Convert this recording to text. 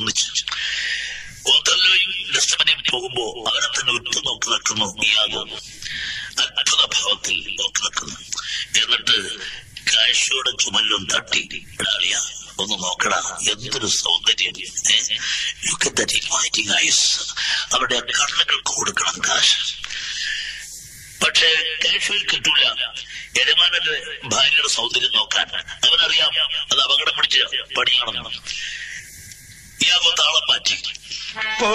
ഒന്നിച്ചു ഓത്തല്ലോയും ഡസ്റ്റമനെയും പോകുമ്പോ അവരെ തന്നെ ഉറ്റു നോക്കി നിൽക്കുന്നു ഇയാകും അത്ഭുത ഭാവത്തിൽ നോക്കി നിൽക്കുന്നു എന്നിട്ട് കാശിയുടെ ചുമലും തട്ടി ഇടാളിയ ഒന്ന് നോക്കടാ എന്തൊരു സൗന്ദര്യം ലുക്ക് ദറ്റ് ഇൻവൈറ്റിംഗ് ഐസ് അവരുടെ കണ്ണുകൾക്ക് കൊടുക്കണം കാശ് പക്ഷേ കാശുവിൽ കിട്ടൂല യജമാനന്റെ ഭാര്യയുടെ സൗന്ദര്യം നോക്കാൻ അവനറിയാം അത് അപകടം പിടിച്ച പണിയാണെന്ന് ഇയാകോ താളം മാറ്റി